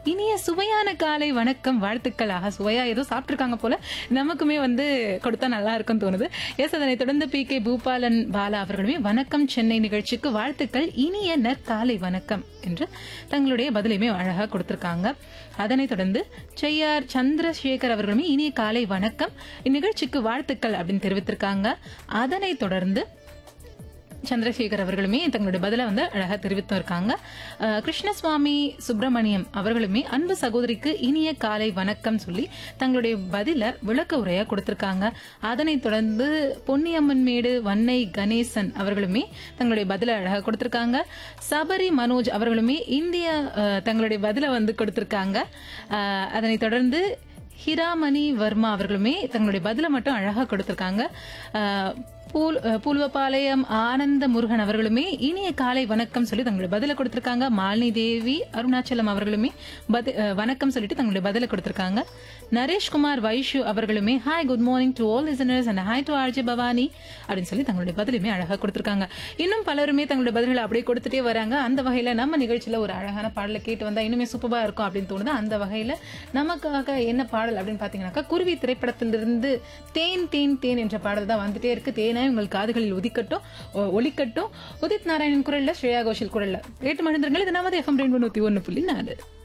இனிய சுவையான காலை வணக்கம் வாழ்த்துக்கள் ஆக சுவையா ஏதோ சாப்பிட்டுருக்காங்க போல நமக்குமே வந்து கொடுத்தா நல்லா இருக்கும்னு தோணுது எஸ் அதனை தொடர்ந்து பி கே பூபாலன் பாலா அவர்களுமே வணக்கம் சென்னை நிகழ்ச்சிக்கு வாழ்த்துக்கள் இனிய நற்காலை வணக்கம் என்று தங்களுடைய பதிலையுமே அழகா கொடுத்திருக்காங்க அதனைத் தொடர்ந்து செய்யார் சந்திரசேகர் அவர்களுமே இனிய காலை வணக்கம் இந்நிகழ்ச்சிக்கு வாழ்த்துக்கள் அப்படின்னு தெரிவித்திருக்காங்க அதனைத் தொடர்ந்து சந்திரசேகர் அவர்களுமே தங்களுடைய பதிலை வந்து அழகா தெரிவித்து இருக்காங்க அஹ், கிருஷ்ணசுவாமி சுப்பிரமணியம் அவர்களுமே அன்பு சகோதரிக்கு இனிய காலை வணக்கம் சொல்லி தங்களுடைய பதில விளக்க உரையா கொடுத்திருக்காங்க அதனைத் தொடர்ந்து பொன்னியம்மன் மேடு வன்னை கணேசன் அவர்களுமே தங்களுடைய பதில அழகா கொடுத்திருக்காங்க சபரி மனோஜ் அவர்களுமே இந்திய அஹ், தங்களுடைய பதில வந்து கொடுத்திருக்காங்க அஹ், அதனைத் தொடர்ந்து ஹிராமணி வர்மா அவர்களுமே தங்களுடைய பதில மட்டும் அழகா கொடுத்திருக்காங்க அஹ், பூல் அஹ், பூல்வபாளையம் ஆனந்த முருகன் அவர்களுமே இனிய காலை வணக்கம் சொல்லி தங்களுடைய பதில கொடுத்திருக்காங்க மாலினி தேவி அருணாச்சலம் அவர்களுமே பதி- அஹ், வணக்கம் சொல்லிட்டு தங்களுடைய பதில கொடுத்திருக்காங்க நரேஷ்குமார் வைஷு அவர்களுமே hi good morning to all listeners and hi to RJ Bhavani அப்படின்னு சொல்லி தங்களுடைய பதிலுமே அழகா கொடுத்திருக்காங்க இன்னும் பலருமே தங்களுடைய பதில்களை அப்படியே கொடுத்துட்டே வராங்க அந்த வகையில நம்ம நிகழ்ச்சியில ஒரு அழகான பாடலை கேட்டு வந்தா இன்னுமே சூப்பரா இருக்கும் அப்படின்னு தோணுது அந்த வகையில நமக்காக என்ன பாடல் அப்படின்னு பாத்தீங்கன்னாக்கா குருவி திரைப்படத்திலிருந்து தேன் தேன் தேன் என்ற பாடல் தான் வந்துட்டே இருக்கு தேனாய் உங்கள் காதுகளில் உதிக்கட்டும் ஒ- ஒலிக்கட்டும் உதித் நாராயணன் குரல்ல ஸ்ரேயா கோஷல் குரல்ல கேட்டு மகிழ்ந்துருங்கள் இது நமது எஃப்எம் ரெண்டு நூத்தி ஒன்னு புள்ளி நாலு